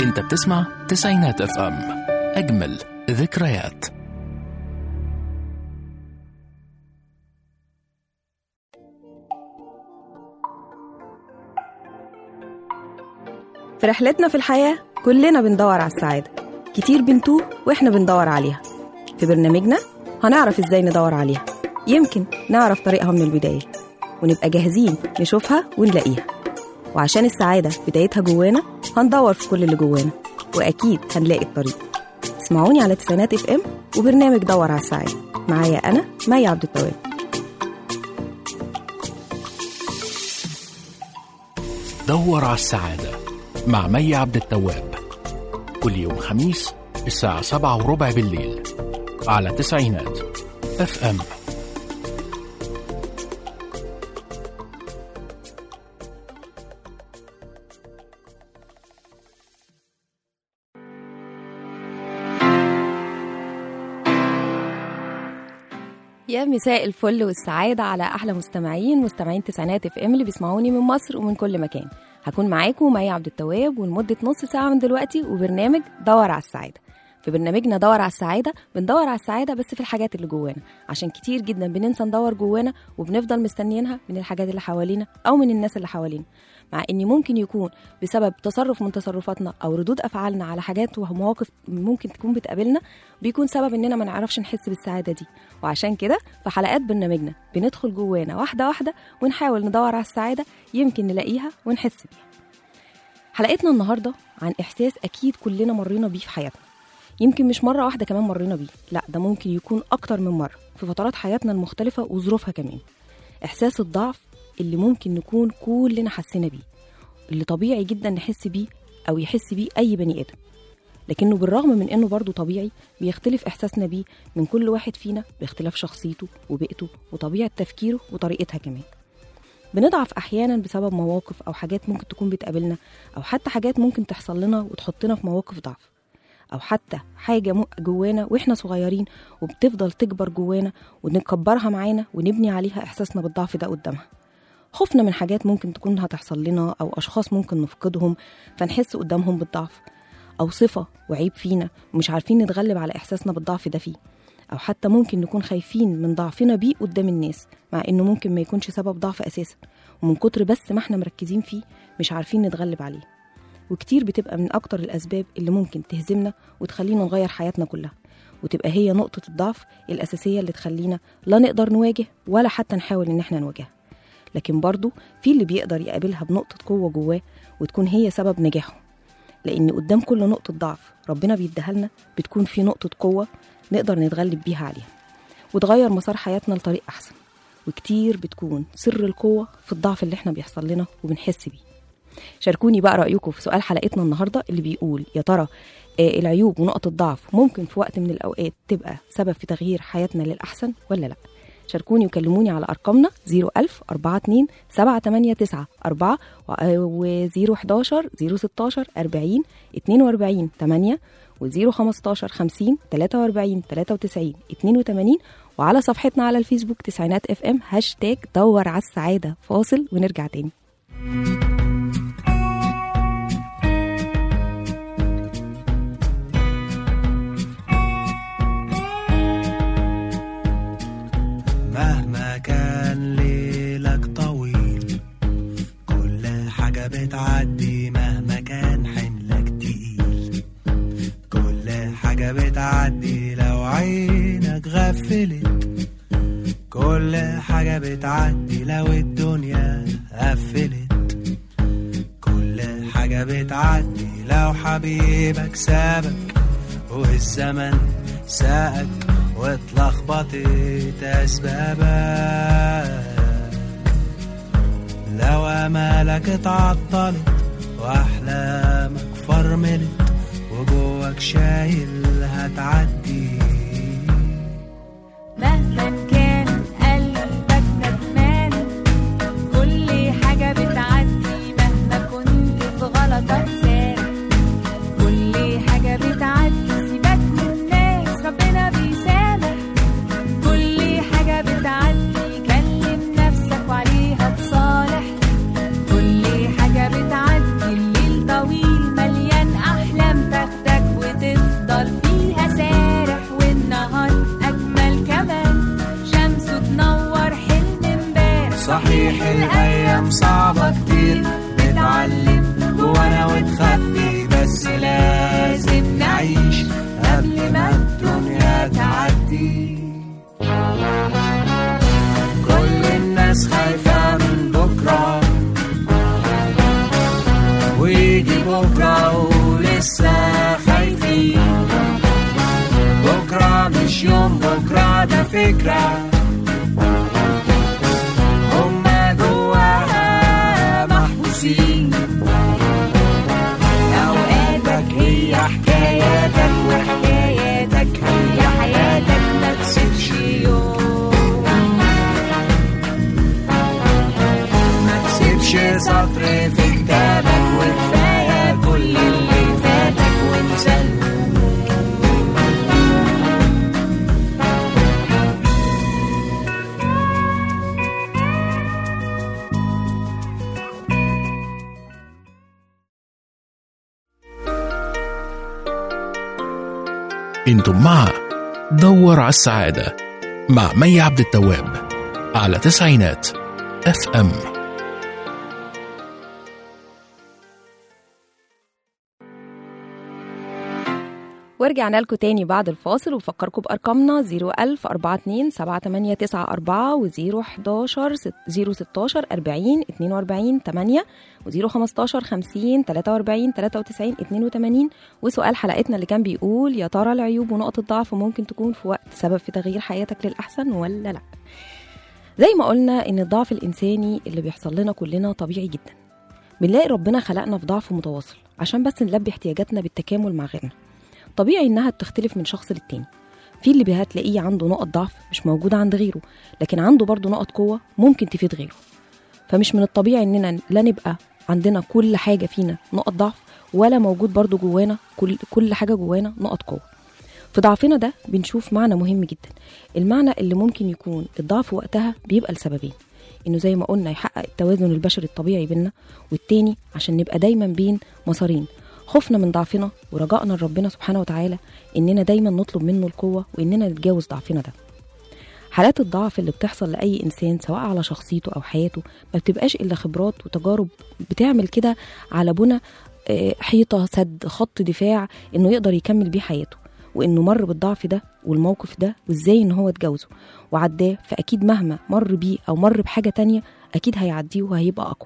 انت بتسمع تسعينات اف ام اجمل ذكريات في رحلتنا في الحياة كلنا بندور على السعادة كتير بنتوه وإحنا بندور عليها في برنامجنا هنعرف إزاي ندور عليها يمكن نعرف طريقها من البداية ونبقى جاهزين نشوفها ونلاقيها وعشان السعادة بدايتها جوانا هندور في كل اللي جوانا وأكيد هنلاقي الطريق اسمعوني على تسعينات اف ام وبرنامج دور على السعادة معايا أنا مي عبد التواب دور على السعادة مع مي عبد التواب كل يوم خميس الساعة سبعة وربع بالليل على تسعينات اف ام يا مساء الفل والسعادة على أحلى مستمعين مستمعين تسعينات اف ام اللي بيسمعوني من مصر ومن كل مكان هكون معاكم مي عبد التواب ولمدة نص ساعة من دلوقتي وبرنامج دور على السعادة في برنامجنا دور على السعادة بندور على السعادة بس في الحاجات اللي جوانا عشان كتير جدا بننسى ندور جوانا وبنفضل مستنيينها من الحاجات اللي حوالينا أو من الناس اللي حوالينا مع ان ممكن يكون بسبب تصرف من تصرفاتنا او ردود افعالنا على حاجات ومواقف ممكن تكون بتقابلنا بيكون سبب اننا ما نعرفش نحس بالسعاده دي وعشان كده في حلقات برنامجنا بندخل جوانا واحده واحده ونحاول ندور على السعاده يمكن نلاقيها ونحس بيها حلقتنا النهارده عن احساس اكيد كلنا مرينا بيه في حياتنا يمكن مش مره واحده كمان مرينا بيه لا ده ممكن يكون اكتر من مره في فترات حياتنا المختلفه وظروفها كمان احساس الضعف اللي ممكن نكون كلنا حسينا بيه اللي طبيعي جدا نحس بيه او يحس بيه اي بني ادم لكنه بالرغم من انه برضه طبيعي بيختلف احساسنا بيه من كل واحد فينا باختلاف شخصيته وبيئته وطبيعه تفكيره وطريقتها كمان بنضعف احيانا بسبب مواقف او حاجات ممكن تكون بتقابلنا او حتى حاجات ممكن تحصل لنا وتحطنا في مواقف ضعف او حتى حاجه م- جوانا واحنا صغيرين وبتفضل تكبر جوانا ونكبرها معانا ونبني عليها احساسنا بالضعف ده قدامها خوفنا من حاجات ممكن تكون هتحصل لنا أو أشخاص ممكن نفقدهم فنحس قدامهم بالضعف أو صفة وعيب فينا ومش عارفين نتغلب على إحساسنا بالضعف ده فيه أو حتى ممكن نكون خايفين من ضعفنا بيه قدام الناس مع إنه ممكن ما يكونش سبب ضعف أساسا ومن كتر بس ما احنا مركزين فيه مش عارفين نتغلب عليه وكتير بتبقى من أكتر الأسباب اللي ممكن تهزمنا وتخلينا نغير حياتنا كلها وتبقى هي نقطة الضعف الأساسية اللي تخلينا لا نقدر نواجه ولا حتى نحاول إن احنا نواجهها لكن برضه في اللي بيقدر يقابلها بنقطة قوة جواه وتكون هي سبب نجاحه لأن قدام كل نقطة ضعف ربنا بيديها لنا بتكون في نقطة قوة نقدر نتغلب بيها عليها وتغير مسار حياتنا لطريق أحسن وكتير بتكون سر القوة في الضعف اللي احنا بيحصل لنا وبنحس بيه شاركوني بقى رأيكم في سؤال حلقتنا النهاردة اللي بيقول يا ترى آه، العيوب ونقط الضعف ممكن في وقت من الأوقات تبقى سبب في تغيير حياتنا للأحسن ولا لأ شاركوني وكلموني على أرقامنا 01000 42 789 4 و 011 016 40 42 8 و 015 50 43 93 82 وعلى صفحتنا على الفيسبوك تسعينات اف ام هاشتاج دور على السعادة فاصل ونرجع تاني مهما كان ليلك طويل كل حاجة بتعدي مهما كان حملك تقيل كل حاجة بتعدي لو عينك غفلت كل حاجة بتعدي لو الدنيا قفلت كل حاجة بتعدي لو حبيبك سابك والزمن ساقك واتلخبطت أسبابك لو أمالك اتعطلت وأحلامك فرملت وجواك شايل هتعدي مهما كان قلبك ندمان كل حاجة بتعدي مهما كنت في غلطك سارح كل حاجة بتعدي سيبك من الناس ربنا بيسامح كل حاجة بتعدي كلم نفسك وعليها تصالح كل حاجة بتعدي الليل طويل مليان أحلام صحيح الأيام صعبة كتير بتعلم جوانا وتخبي بس لازم نعيش قبل ما الدنيا تعدي كل الناس خايفة من بكرة ويجي بكرة ولسه خايفين بكرة مش يوم بكرة ده فكرة هما جواها محبوسين أوقاتك هي حكاياتك وحكاياتك هي حياتك ما تسيبش يوم ما تسيبش سطر في كتابك وكفاية كل اللي فاتك وانسى انتم مع دور على السعادة مع مي عبد التواب على تسعينات اف ام ورجعنا لكم تاني بعد الفاصل وبفكركم بأرقامنا 01000 42 7894 و 011 016 40 42 8 و 015 50 43 93 82 وسؤال حلقتنا اللي كان بيقول يا ترى العيوب ونقط الضعف ممكن تكون في وقت سبب في تغيير حياتك للأحسن ولا لا زي ما قلنا إن الضعف الإنساني اللي بيحصل لنا كلنا طبيعي جدا بنلاقي ربنا خلقنا في ضعف متواصل عشان بس نلبي احتياجاتنا بالتكامل مع غيرنا طبيعي انها بتختلف من شخص للتاني في اللي هتلاقيه عنده نقط ضعف مش موجودة عند غيره لكن عنده برضه نقط قوة ممكن تفيد غيره فمش من الطبيعي اننا لا نبقى عندنا كل حاجة فينا نقط ضعف ولا موجود برضه جوانا كل كل حاجة جوانا نقط قوة في ضعفنا ده بنشوف معنى مهم جدا المعنى اللي ممكن يكون الضعف وقتها بيبقى لسببين انه زي ما قلنا يحقق التوازن البشري الطبيعي بينا والتاني عشان نبقى دايما بين مسارين خوفنا من ضعفنا ورجائنا لربنا سبحانه وتعالى اننا دايما نطلب منه القوه واننا نتجاوز ضعفنا ده حالات الضعف اللي بتحصل لاي انسان سواء على شخصيته او حياته ما بتبقاش الا خبرات وتجارب بتعمل كده على بنى آه، حيطه سد خط دفاع انه يقدر يكمل بيه حياته وانه مر بالضعف ده والموقف ده وازاي ان هو اتجاوزه وعداه فاكيد مهما مر بيه او مر بحاجه تانية اكيد هيعديه وهيبقى اقوى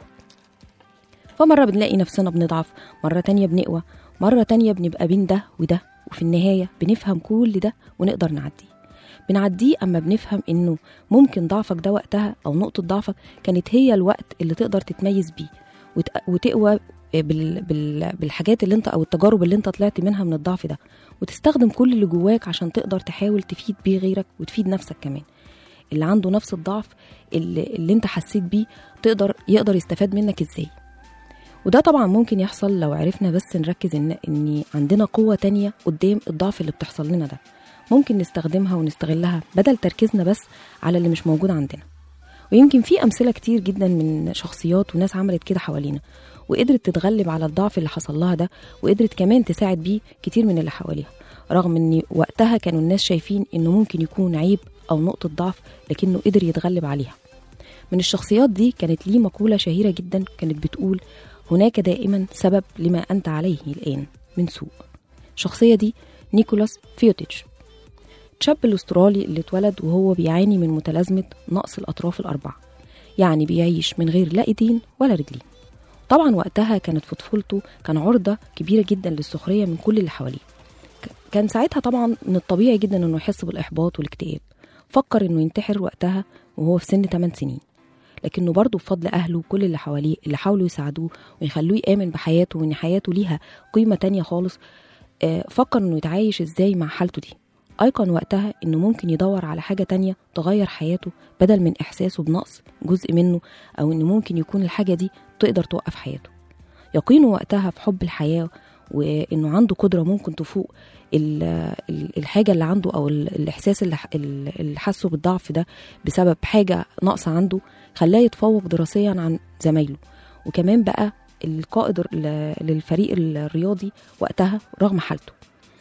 فمرة بنلاقي نفسنا بنضعف مرة تانية بنقوى مرة تانية بنبقى بين ده وده وفي النهاية بنفهم كل ده ونقدر نعديه بنعديه أما بنفهم إنه ممكن ضعفك ده وقتها أو نقطة ضعفك كانت هي الوقت اللي تقدر تتميز بيه وت- وتقوى بال... بال... بالحاجات اللي انت او التجارب اللي انت طلعت منها من الضعف ده وتستخدم كل اللي جواك عشان تقدر تحاول تفيد بيه غيرك وتفيد نفسك كمان اللي عنده نفس الضعف اللي, اللي انت حسيت بيه تقدر يقدر يستفاد منك ازاي وده طبعا ممكن يحصل لو عرفنا بس نركز ان ان عندنا قوه تانية قدام الضعف اللي بتحصل لنا ده ممكن نستخدمها ونستغلها بدل تركيزنا بس على اللي مش موجود عندنا ويمكن في امثله كتير جدا من شخصيات وناس عملت كده حوالينا وقدرت تتغلب على الضعف اللي حصل لها ده وقدرت كمان تساعد بيه كتير من اللي حواليها رغم ان وقتها كانوا الناس شايفين انه ممكن يكون عيب او نقطه ضعف لكنه قدر يتغلب عليها من الشخصيات دي كانت ليه مقولة شهيرة جدا كانت بتقول هناك دائما سبب لما أنت عليه الآن من سوء الشخصية دي نيكولاس فيوتيتش الشاب الأسترالي اللي اتولد وهو بيعاني من متلازمة نقص الأطراف الأربعة يعني بيعيش من غير لا إيدين ولا رجلين طبعا وقتها كانت في طفولته كان عرضة كبيرة جدا للسخرية من كل اللي حواليه ك- كان ساعتها طبعا من الطبيعي جدا انه يحس بالإحباط والاكتئاب فكر انه ينتحر وقتها وهو في سن 8 سنين لكنه برضه بفضل أهله وكل اللي حواليه اللي حاولوا يساعدوه ويخلوه يآمن بحياته وإن حياته ليها قيمة تانية خالص آه، فكر إنه يتعايش إزاي مع حالته دي أيقن وقتها إنه ممكن يدور على حاجة تانية تغير حياته بدل من إحساسه بنقص جزء منه أو إنه ممكن يكون الحاجة دي تقدر توقف حياته يقينه وقتها في حب الحياة وإنه عنده قدرة ممكن تفوق ال- ال- الحاجة اللي عنده أو ال- الإحساس اللي ح- اللي حاسه بالضعف ده بسبب حاجة ناقصة عنده خلاه يتفوق دراسيا عن زمايله وكمان بقى القائد ال- للفريق الرياضي وقتها رغم حالته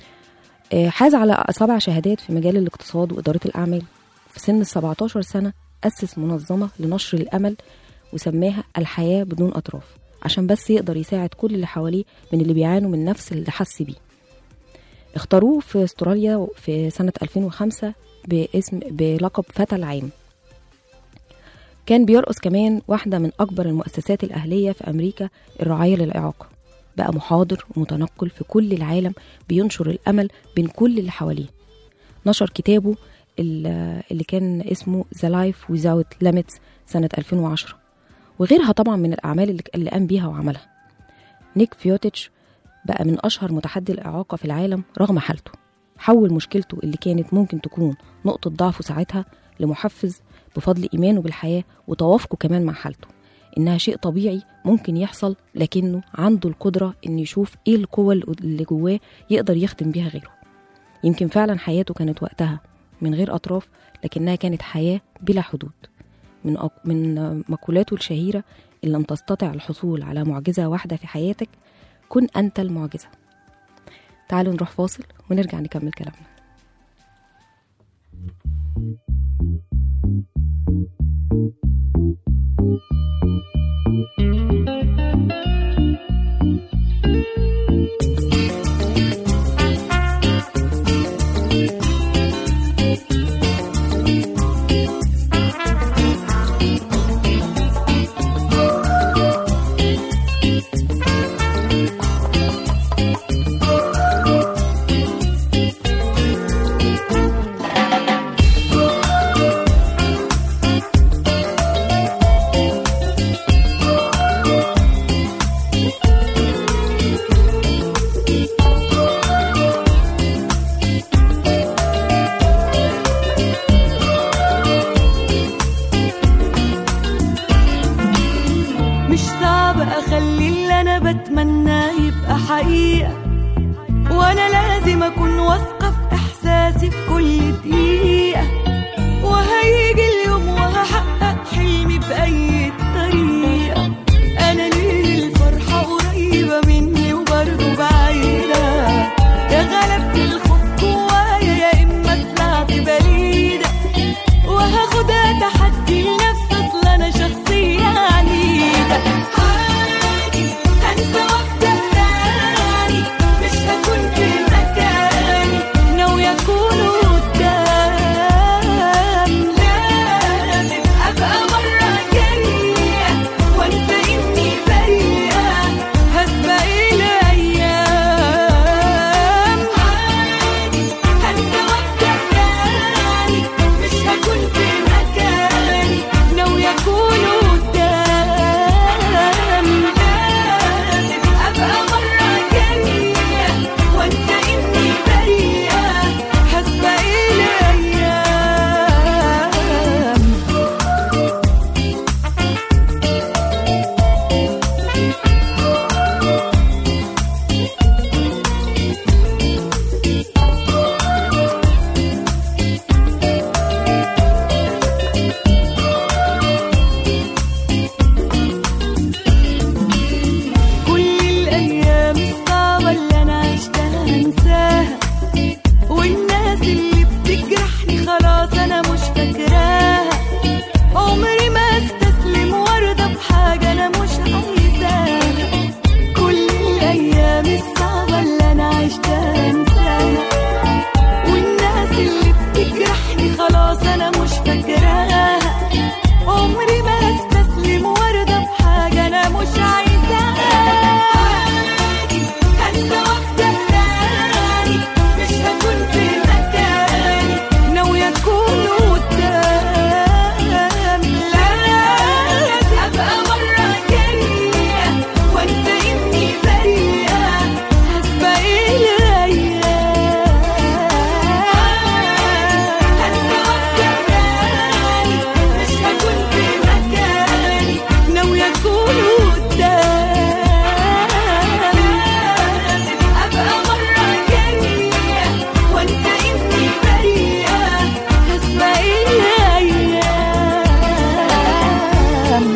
آه، حاز على سبع شهادات في مجال الاقتصاد وإدارة الأعمال في سن ال 17 سنة أسس منظمة لنشر الأمل وسماها الحياة بدون أطراف عشان بس يقدر يساعد كل اللي حواليه من اللي بيعانوا من نفس اللي حس بيه اختاروه في استراليا في سنة 2005 باسم بلقب فتى العام كان بيرقص كمان واحدة من أكبر المؤسسات الأهلية في أمريكا الرعاية للإعاقة بقى محاضر ومتنقل في كل العالم بينشر الأمل بين كل اللي حواليه نشر كتابه ال- اللي كان اسمه The Life Without Limits سنة 2010 وغيرها طبعا من الأعمال اللي- اللي قام بيها وعملها نيك فيوتيتش بقى من أشهر متحدي الإعاقة في العالم رغم حالته حول مشكلته اللي كانت ممكن تكون نقطة ضعفه ساعتها لمحفز بفضل إيمانه بالحياة وتوافقه كمان مع حالته إنها شيء طبيعي ممكن يحصل لكنه عنده القدرة إنه يشوف إيه القوة اللي جواه يقدر يخدم بيها غيره يمكن فعلا حياته كانت وقتها من غير أطراف لكنها كانت حياة بلا حدود من أق... من مقولاته الشهيرة إن لم تستطع الحصول على معجزة واحدة في حياتك كن أنت المعجزة تعالوا نروح فاصل ونرجع نكمل كلامنا مش صعب اخلي اللي انا بتمناه يبقى حقيقة وانا لازم اكون واثقة في احساسي في كل دقيقة وهيجي اليوم وهحقق حلمي بأي طريقة انا ليه الفرحة قريبة مني وبرضه بعيدة يا غلبت الخوف جوايا يا اما طلعت بليدة وهاخدها تحدي لنفسي اصل انا شخصية عنيدة عادي هنسى وابدا تاني مش هكون في مكاني ناوية اكون قدام لازم ابقى مرة جاية وانسى اني بريئة هسبق الايام عادي هنسى وابدا تاني مش هكون في مكاني ناوية اكون قدام لازم ابقى مرة جاية وانسى اني بريئة هسبق الايام كل الأيام الصعبة اللي أنا عشتها هنساها والناس اللي بتجرحني خلاص أنا مش فاكراها عمري ما استسلم وارضى بحاجة أنا مش عايزاها كل الأيام الصعبة اللي أنا عشتها هنساها والناس اللي بتجرحني خلاص أنا مش فاكراها عمري ما استسلم وارضى بحاجة أنا مش عايزاها هنسى وابدأ تاني مش هكون في مكاني ناوية أكون قدام لازم أبقى مرة جاية وأنسى إني بريئة هسبق الأيام هنسى وابدأ تاني مش هكون في مكاني ناوية أكون قدام لازم أبقى مرة جاية وأنسى إني بريئة هسبق الأيام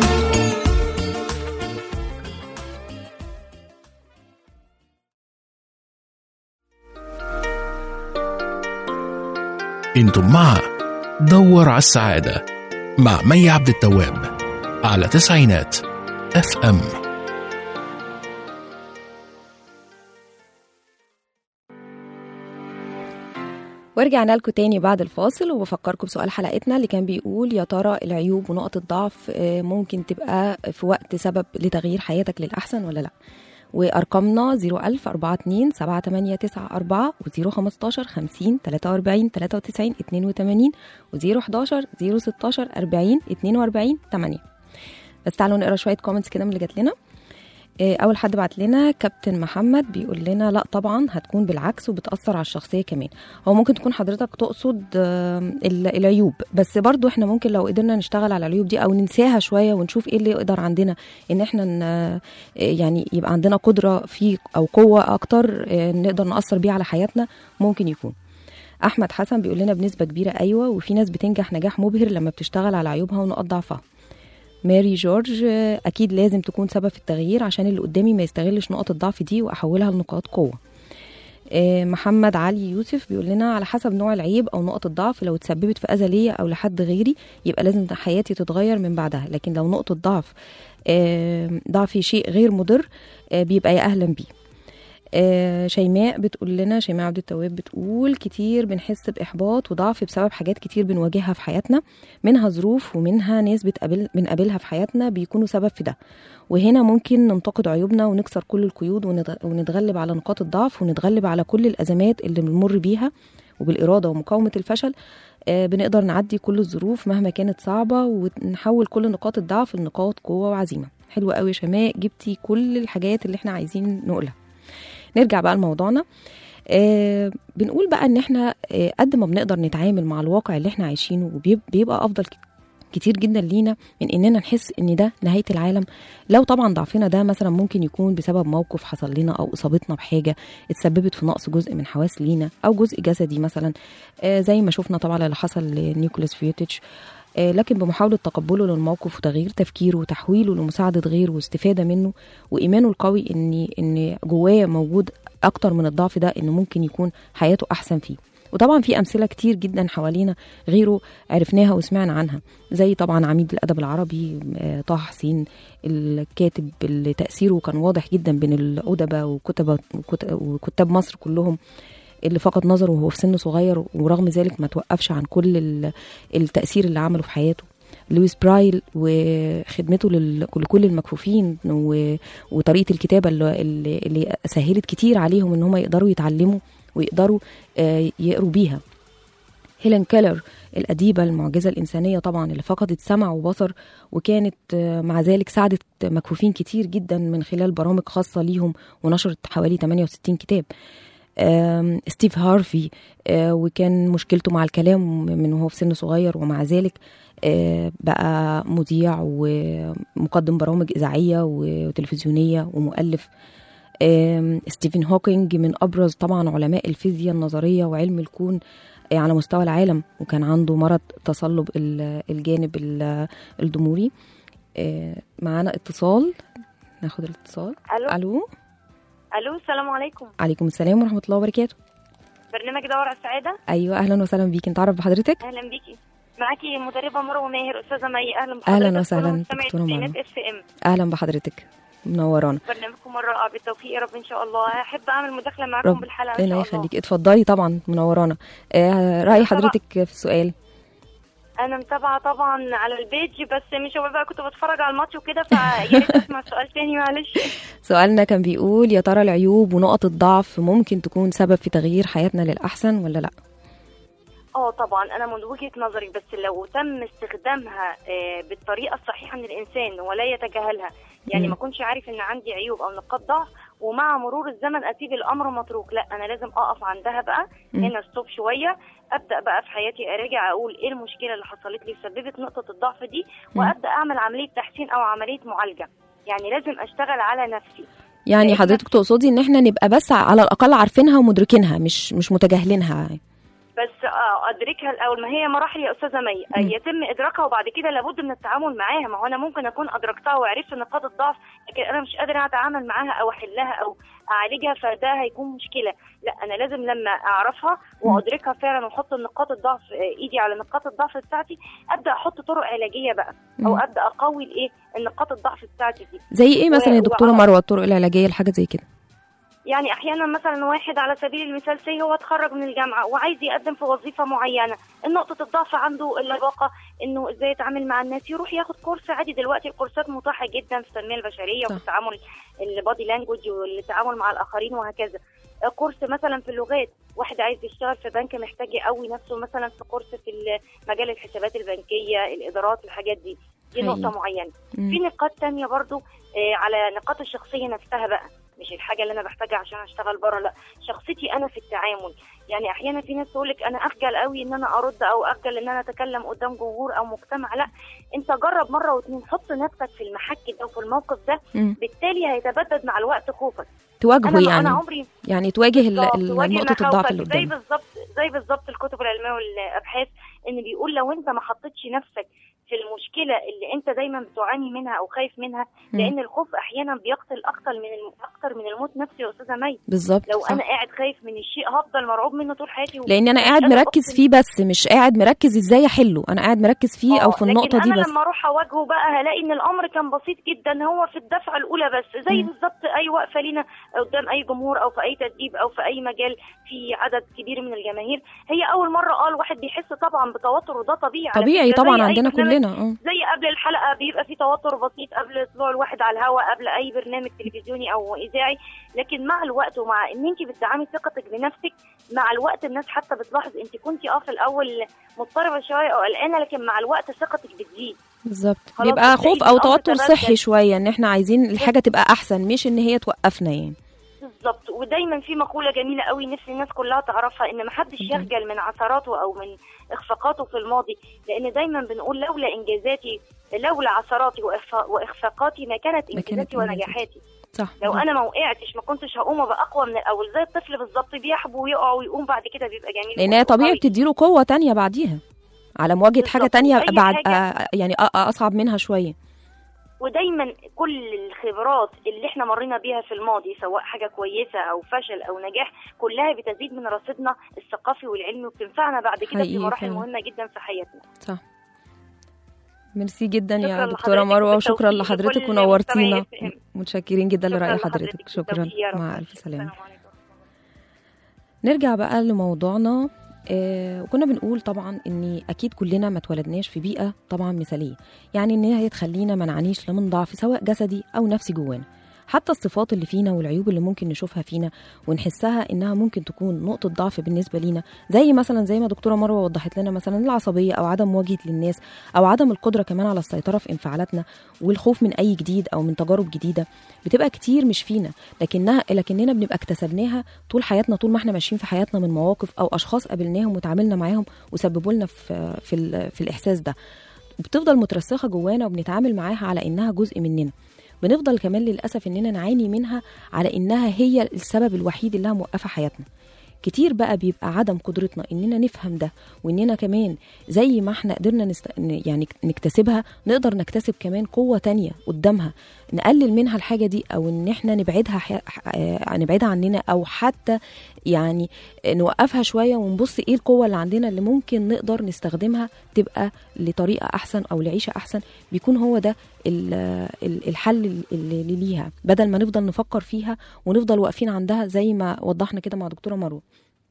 انتم مع دور على السعادة مع مي عبد التواب على تسعينات اف ام ورجعنا لكم تاني بعد الفاصل وبفكركم بسؤال حلقتنا اللي كان بيقول يا ترى العيوب ونقط الضعف آه، ممكن تبقى في وقت سبب لتغيير حياتك للأحسن ولا لا وأرقامنا 01000 42 7894 و 015 50 43 93 82 و 011 016 40 42 8 بس تعالوا نقرا شوية كومنتس كده من اللي جات لنا آه، اول حد بعت لنا كابتن محمد بيقول لنا لا طبعا هتكون بالعكس وبتاثر على الشخصيه كمان هو ممكن تكون حضرتك تقصد آه، ال- العيوب بس برضو احنا ممكن لو قدرنا نشتغل على العيوب دي او ننساها شويه ونشوف ايه اللي يقدر عندنا ان احنا ن- آه، يعني يبقى عندنا قدره فيه او قوه اكتر آه، نقدر ناثر بيها على حياتنا ممكن يكون احمد حسن بيقول لنا بنسبه كبيره ايوه وفي ناس بتنجح نجاح مبهر لما بتشتغل على عيوبها ونقط ضعفها ماري جورج آه، اكيد لازم تكون سبب في التغيير عشان اللي قدامي ما يستغلش نقط الضعف دي واحولها لنقاط قوه آه، محمد علي يوسف بيقول لنا على حسب نوع العيب او نقط الضعف لو اتسببت في اذى ليا او لحد غيري يبقى لازم حياتي تتغير من بعدها لكن لو نقطه ضعف آه، ضعفي شيء غير مضر آه، بيبقى يا اهلا بيه آه، شيماء بتقول لنا شيماء عبد التواب بتقول كتير بنحس بإحباط وضعف بسبب حاجات كتير بنواجهها في حياتنا منها ظروف ومنها ناس بتقابل بنقابلها في حياتنا بيكونوا سبب في ده وهنا ممكن ننتقد عيوبنا ونكسر كل القيود ونتغ- ونتغلب على نقاط الضعف ونتغلب على كل الأزمات اللي بنمر بيها وبالإرادة ومقاومة الفشل آه، بنقدر نعدي كل الظروف مهما كانت صعبة ونحول كل نقاط الضعف لنقاط قوة وعزيمة حلوة قوي يا شماء جبتي كل الحاجات اللي احنا عايزين نقولها نرجع بقى لموضوعنا آه بنقول بقى ان احنا آه قد ما بنقدر نتعامل مع الواقع اللي احنا عايشينه وبيبقى افضل ك- كتير جدا لينا من اننا نحس ان ده نهايه العالم لو طبعا ضعفنا ده مثلا ممكن يكون بسبب موقف حصل لنا او اصابتنا بحاجه اتسببت في نقص جزء من حواس لينا او جزء جسدي مثلا آه زي ما شفنا طبعا اللي حصل لنيكولاس فيوتيتش آه، لكن بمحاولة تقبله للموقف وتغيير تفكيره وتحويله لمساعدة غيره واستفادة منه وإيمانه القوي إن إن جواه موجود أكتر من الضعف ده إنه ممكن يكون حياته أحسن فيه وطبعا في أمثلة كتير جدا حوالينا غيره عرفناها وسمعنا عنها زي طبعا عميد الأدب العربي آه، طه حسين الكاتب اللي تأثيره كان واضح جدا بين الأدباء وكتب وكت- وكتاب مصر كلهم اللي فقد نظره وهو في سن صغير ورغم ذلك ما توقفش عن كل ال- التأثير اللي عمله في حياته لويس برايل وخدمته لل- لكل المكفوفين و- وطريقة الكتابة اللي, اللي- اللي سهلت كتير عليهم ان هم يقدروا يتعلموا ويقدروا آه، يقروا بيها هيلين كيلر الأديبة المعجزة الإنسانية طبعا اللي فقدت سمع وبصر وكانت آه، مع ذلك ساعدت مكفوفين كتير جدا من خلال برامج خاصة ليهم ونشرت حوالي 68 كتاب آم، ستيف هارفي آه، وكان مشكلته مع الكلام من وهو في سن صغير ومع ذلك آه، بقى مذيع ومقدم برامج إذاعية وتلفزيونية ومؤلف آم، ستيفن هوكينج من أبرز طبعا علماء الفيزياء النظرية وعلم الكون آه، على مستوى العالم وكان عنده مرض تصلب ال- الجانب ال- الضموري آه، معانا اتصال ناخد الاتصال الو الو الو السلام عليكم عليكم السلام ورحمه الله وبركاته برنامج دور على السعاده ايوه اهلا وسهلا بيك انت عارف بحضرتك اهلا بيكي معاكي مدربه مروه ماهر استاذه مي اهلا بحضرتك أهلاً وسهلاً، كل مستمعي دكتورة مروة. تسعينات اف ام اهلا بحضرتك منورانا برنامجكم رائع بالتوفيق يا رب ان شاء الله احب اعمل مداخله معاكم بالحلقه ان شاء ربنا الله يخليك اتفضلي طبعا منورانا آه راي طبعاً. حضرتك في السؤال انا متابعه طبعا على البيج بس مش هو بقى كنت بتفرج على الماتش وكده فيا ريت اسمع سؤال تاني معلش سؤالنا كان بيقول يا ترى العيوب ونقط الضعف ممكن تكون سبب في تغيير حياتنا للاحسن ولا لا اه طبعا انا من وجهه نظري بس لو تم استخدامها آه، بالطريقه الصحيحه من الانسان ولا يتجاهلها يعني مم. ما اكونش عارف ان عندي عيوب او نقاط ضعف ومع مرور الزمن اسيب الامر متروك لا انا لازم اقف عندها بقى مم. هنا ستوب شويه ابدا بقى في حياتي اراجع اقول ايه المشكله اللي حصلت لي سببت نقطه الضعف دي مم. وابدا اعمل عمليه تحسين او عمليه معالجه يعني لازم اشتغل على نفسي يعني لأن- حضرتك تقصدي ان احنا نبقى بس على الاقل عارفينها ومدركينها مش مش متجاهلينها بس اه ادركها الاول ما هي مراحل يا استاذه مي آه، مم. يتم ادراكها وبعد كده لابد من التعامل معاها ما هو انا ممكن اكون ادركتها وعرفت نقاط الضعف لكن انا مش قادره اتعامل معاها او احلها او اعالجها فده هيكون مشكله لا انا لازم لما اعرفها وادركها فعلا واحط نقاط الضعف آه، ايدي على نقاط الضعف بتاعتي ابدا احط طرق علاجيه بقى او مم. ابدا اقوي الايه النقاط الضعف بتاعتي دي زي ايه مثلا و- يا دكتوره وعلى- مروه الطرق العلاجيه لحاجه زي كده يعني احيانا مثلا واحد على سبيل المثال سي هو اتخرج من الجامعه وعايز يقدم في وظيفه معينه نقطه الضعف عنده اللباقه انه ازاي يتعامل مع الناس يروح ياخد كورس عادي دلوقتي الكورسات متاحه جدا في التنميه البشريه صح. وفي التعامل البادي لانجوج والتعامل مع الاخرين وهكذا آه، كورس مثلا في اللغات واحد عايز يشتغل في بنك محتاج يقوي نفسه مثلا في كورس في ال- مجال الحسابات البنكيه الادارات الحاجات دي دي حقيقي. نقطه معينه مم. في نقاط تانية برضو آه، على نقاط الشخصية نفسها بقى مش الحاجة اللي أنا بحتاجها عشان أشتغل بره لا شخصيتي أنا في التعامل يعني أحيانا في ناس تقولك أنا أخجل قوي إن أنا أرد أو أخجل إن أنا أتكلم قدام جمهور أو مجتمع لا أنت جرب مرة واتنين حط نفسك في المحك ده وفي الموقف ده مم. بالتالي هيتبدد مع الوقت خوفك تواجهه أنا يعني أنا عمري يعني تواجه ال- بالظبط، ال- تواجه نقطه الضعف مخاوفك. اللي زي قدامك بالظبط زي بالظبط الكتب العلميه والابحاث ان بيقول لو انت ما حطيتش نفسك في المشكله اللي انت دايما بتعاني منها او خايف منها مم. لان الخوف احيانا بيقتل اكتر من الم... اكتر من الموت نفسي يا استاذه مي بالظبط لو صح. انا قاعد خايف من الشيء هفضل مرعوب منه طول حياتي و- لان انا مش قاعد قادرة مركز أقسم فيه بس مش قاعد مركز ازاي احله انا قاعد مركز فيه او آه، في النقطه لكن دي انا بس لما اروح اواجهه بقى هلاقي ان الامر كان بسيط جدا هو في الدفعه الاولى بس زي مم. بالظبط اي وقفه لينا قدام اي جمهور او في اي تدريب او في اي مجال في عدد كبير من الجماهير هي اول مره اه الواحد بيحس طبعا بتوتر وده طبيعي على طبيعي فكرة، طبعا زي أي عندنا برنامج كلنا اه زي قبل الحلقه بيبقى في توتر بسيط قبل طلوع الواحد على الهواء قبل اي برنامج تلفزيوني او اذاعي لكن مع الوقت ومع ان انت بتدعمي ثقتك بنفسك مع الوقت الناس حتى بتلاحظ انت كنتي اه في الاول مضطربه شويه او قلقانه لكن مع الوقت ثقتك بتزيد بالظبط خلاص بيبقى بتلاقي خوف او الأمر توتر تبدل. صحي شويه ان احنا عايزين الحاجه تبقى احسن مش ان هي توقفنا يعني بالظبط ودايما في مقوله جميله قوي نفسي الناس كلها تعرفها ان محدش اتفضل. يخجل من عثراته او من اخفاقاته في الماضي لان دايما بنقول لولا انجازاتي لولا عثراتي وإخفا- واخفاقاتي ما كانت ما كانت انجازاتي ونجاحاتي صح لو بالظبط. انا ما وقعتش ما كنتش هقوم ابقى اقوى من الاول زي الطفل بالظبط بيحبو ويقع ويقوم بعد كده بيبقى جميل لان هي طبيعي وقوي. بتديله قوه تانية بعديها على مواجهه حاجه بالظبط. تانية وأي بعد حاجة- آه يعني آه آه اصعب منها شويه ودايما كل الخبرات اللي احنا مرينا بيها في الماضي سواء حاجه كويسه او فشل او نجاح كلها بتزيد من رصيدنا الثقافي والعلمي وبتنفعنا بعد كده في حقيقي مراحل فعلا. مهمه جدا في حياتنا صح ميرسي جدا يا شكراً دكتوره لحضرتك مروه وشكرا وبالتوفيق لحضرتك لكل ونورتينا مستمعي FM. متشكرين جدا شكراً لراي لحضرتك حضرتك شكرا بالتوفيق يا رب. مع الف سلامه السلام عليكم نرجع بقى لموضوعنا آه وكنا بنقول طبعا ان اكيد كلنا ما اتولدناش في بيئه طبعا مثاليه يعني ان هي تخلينا ما نعانيش لا من ضعف سواء جسدي او نفسي جوانا حتى الصفات اللي فينا والعيوب اللي ممكن نشوفها فينا ونحسها انها ممكن تكون نقطه ضعف بالنسبه لينا زي مثلا زي ما دكتوره مروه وضحت لنا مثلا العصبيه او عدم مواجهه للناس او عدم القدره كمان على السيطره في انفعالاتنا والخوف من اي جديد او من تجارب جديده بتبقى كتير مش فينا لكنها لكننا بنبقى اكتسبناها طول حياتنا طول ما احنا ماشيين في حياتنا من مواقف او اشخاص قابلناهم وتعاملنا معاهم وسببوا لنا في في, ال- في الاحساس ده بتفضل مترسخه جوانا وبنتعامل معاها على انها جزء مننا بنفضل كمان للاسف اننا نعاني منها على انها هي السبب الوحيد اللي موقفه حياتنا كتير بقى بيبقى عدم قدرتنا اننا نفهم ده واننا كمان زي ما احنا قدرنا نست... يعني نكتسبها نقدر نكتسب كمان قوة تانية قدامها نقلل منها الحاجة دي او ان احنا نبعدها ح... آه، نبعدها عننا او حتى يعني نوقفها شوية ونبص ايه القوة اللي عندنا اللي ممكن نقدر نستخدمها تبقى لطريقة احسن او لعيشة احسن بيكون هو ده ال- ال- الحل اللي اللي ليها بدل ما نفضل نفكر فيها ونفضل واقفين عندها زي ما وضحنا كده مع دكتورة مروه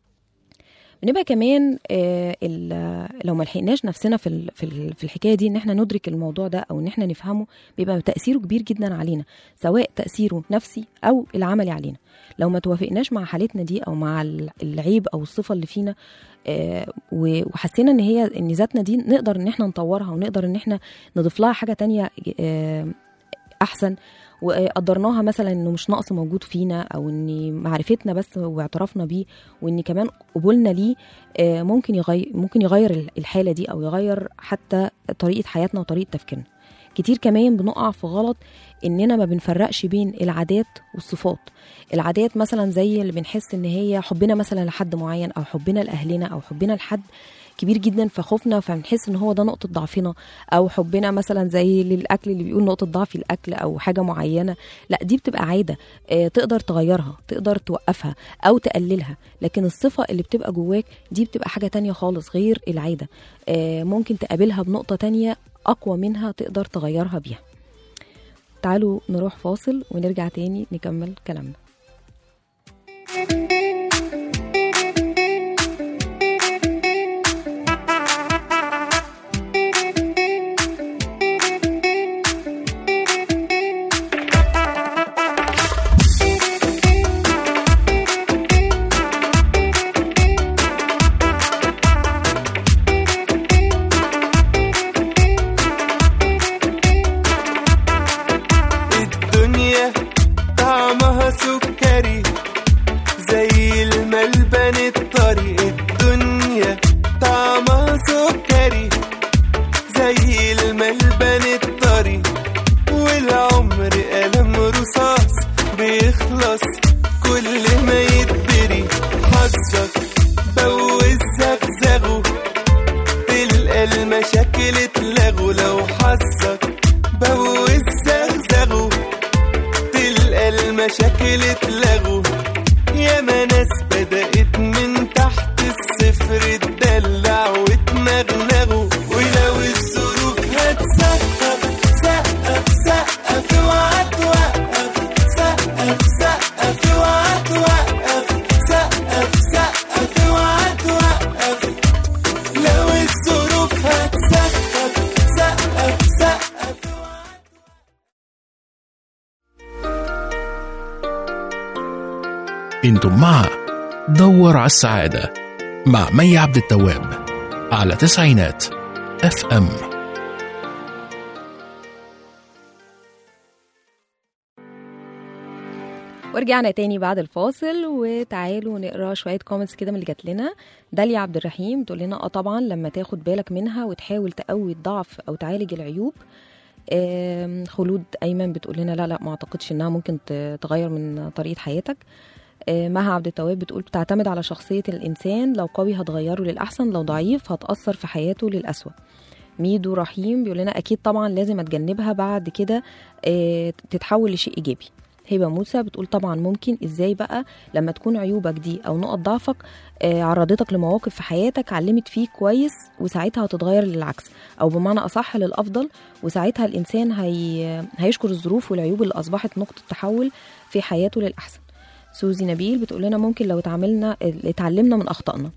بنبقى كمان آه، ال- لو ما لحقناش نفسنا في ال- في ال- في الحكايه دي ان احنا ندرك الموضوع ده او ان احنا نفهمه بيبقى تاثيره كبير جدا علينا سواء تاثيره نفسي او العملي علينا لو ما توافقناش مع حالتنا دي او مع ال- العيب او الصفه اللي فينا آه، و- وحسينا ان هي ان ذاتنا دي نقدر ان احنا نطورها ونقدر ان احنا نضيف لها حاجه تانية آه، احسن وقدرناها مثلا انه مش نقص موجود فينا او ان معرفتنا بس واعترافنا بيه وان كمان قبولنا ليه آه، ممكن يغير ممكن يغير الحاله دي او يغير حتى طريقه حياتنا وطريقه تفكيرنا كتير كمان بنقع في غلط اننا ما بنفرقش بين العادات والصفات العادات مثلا زي اللي بنحس ان هي حبنا مثلا لحد معين او حبنا لاهلنا او حبنا لحد كبير جدا فخوفنا فبنحس ان هو ده نقطه ضعفنا او حبنا مثلا زي للاكل اللي بيقول نقطه ضعفي الاكل او حاجه معينه لا دي بتبقى عاده آه، تقدر تغيرها تقدر توقفها او تقللها لكن الصفه اللي بتبقى جواك دي بتبقى حاجه تانية خالص غير العاده آه، ممكن تقابلها بنقطه تانية اقوى منها تقدر تغيرها بيها تعالوا نروح فاصل ونرجع تاني نكمل كلامنا الدنيا طعمها سكري زي الملبن الطري الدنيا طعمها سكري زي الملبن الطري والعمر قلم رصاص بيخلص كل ما يتبري حظك بوز زغزغه تلقى المشاكل اتلغوا لو حظك بوز زغزغه تلقى المشاكل اتلغوا ياما ناس بدأت من تحت الصفر تدلع وتنغنغوا ولو الظروف هتسقف سقف سقف اوعى توقف سقف سقف اوعى توقف سقف سقف اوعى توقف لو الظروف هتسقف سقف سقف اوعى انتم مع دور على السعادة مع مي عبد التواب على تسعينات اف ام ورجعنا تاني بعد الفاصل وتعالوا نقرا شويه كومنتس كده من اللي جات لنا داليا عبد الرحيم تقول لنا اه طبعا لما تاخد بالك منها وتحاول تقوي الضعف او تعالج العيوب آم، خلود ايمن بتقول لنا لا لا ما اعتقدش انها ممكن ت- تغير من طريقه حياتك آه، مها عبد التواب بتقول بتعتمد على شخصيه الانسان لو قوي هتغيره للاحسن لو ضعيف هتاثر في حياته للاسوأ ميدو رحيم بيقول لنا اكيد طبعا لازم اتجنبها بعد كده آه، تتحول لشيء ايجابي هبه موسى بتقول طبعا ممكن ازاي بقى لما تكون عيوبك دي او نقط ضعفك آه، عرضتك لمواقف في حياتك علمت فيك كويس وساعتها هتتغير للعكس او بمعنى اصح للافضل وساعتها الانسان هي... هيشكر الظروف والعيوب اللي اصبحت نقطه تحول في حياته للاحسن سوزي نبيل بتقول لنا ممكن لو اتعاملنا اتعلمنا من اخطائنا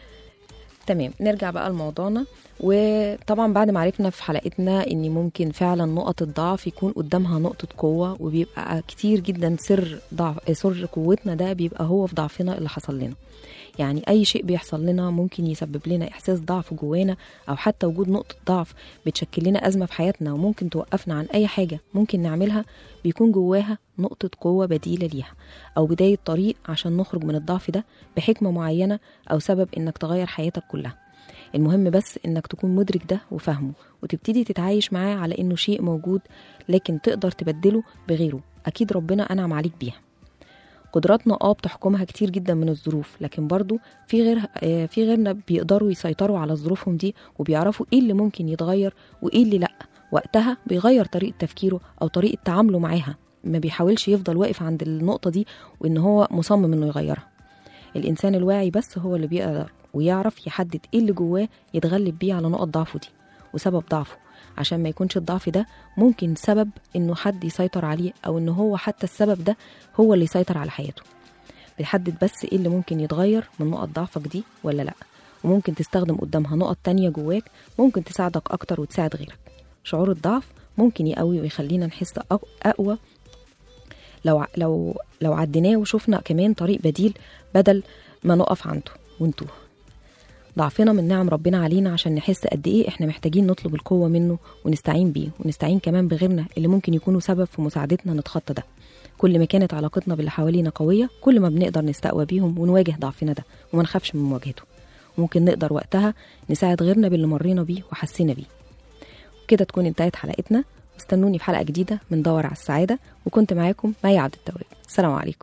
تمام نرجع بقى لموضوعنا وطبعا بعد ما عرفنا في حلقتنا ان ممكن فعلا نقط الضعف يكون قدامها نقطة قوة وبيبقى كتير جدا سر ضعف سر قوتنا ده بيبقى هو في ضعفنا اللي حصل لنا يعني اي شيء بيحصل لنا ممكن يسبب لنا احساس ضعف جوانا او حتى وجود نقطة ضعف بتشكل لنا ازمة في حياتنا وممكن توقفنا عن اي حاجة ممكن نعملها بيكون جواها نقطة قوة بديلة ليها او بداية طريق عشان نخرج من الضعف ده بحكمة معينة او سبب انك تغير حياتك كلها المهم بس انك تكون مدرك ده وفاهمه وتبتدي تتعايش معاه على انه شيء موجود لكن تقدر تبدله بغيره اكيد ربنا انعم عليك بيها قدراتنا اه بتحكمها كتير جدا من الظروف لكن برضو في غير آه، في غيرنا بيقدروا يسيطروا على ظروفهم دي وبيعرفوا ايه اللي ممكن يتغير وايه اللي لا وقتها بيغير طريقه تفكيره او طريقه تعامله معاها ما بيحاولش يفضل واقف عند النقطه دي وان هو مصمم انه يغيرها الانسان الواعي بس هو اللي بيقدر ويعرف يحدد ايه اللي جواه يتغلب بيه على نقط ضعفه دي وسبب ضعفه عشان ما يكونش الضعف ده ممكن سبب انه حد يسيطر عليه او ان هو حتى السبب ده هو اللي يسيطر على حياته بيحدد بس ايه اللي ممكن يتغير من نقط ضعفك دي ولا لا وممكن تستخدم قدامها نقط تانية جواك ممكن تساعدك اكتر وتساعد غيرك شعور الضعف ممكن يقوي ويخلينا نحس أق- اقوى لو ع- لو لو عديناه وشفنا كمان طريق بديل بدل ما نقف عنده ونتوه ضعفنا من نعم ربنا علينا عشان نحس قد ايه احنا محتاجين نطلب القوه منه ونستعين بيه ونستعين كمان بغيرنا اللي ممكن يكونوا سبب في مساعدتنا نتخطى ده كل ما كانت علاقتنا باللي حوالينا قويه كل ما بنقدر نستقوى بيهم ونواجه ضعفنا ده وما نخافش من مواجهته ممكن نقدر وقتها نساعد غيرنا باللي مرينا بيه وحسينا بيه كده تكون انتهت حلقتنا استنوني في حلقه جديده من دور على السعاده وكنت معاكم مي عبد التواب السلام عليكم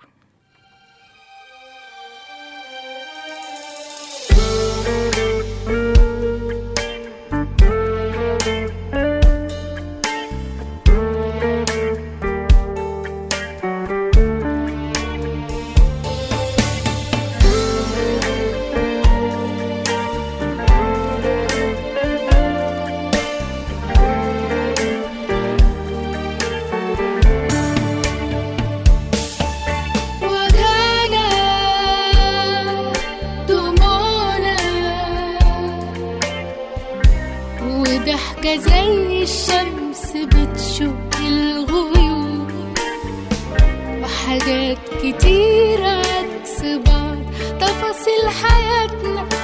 حاجات كتيرة عكس بعض تفاصيل حياتنا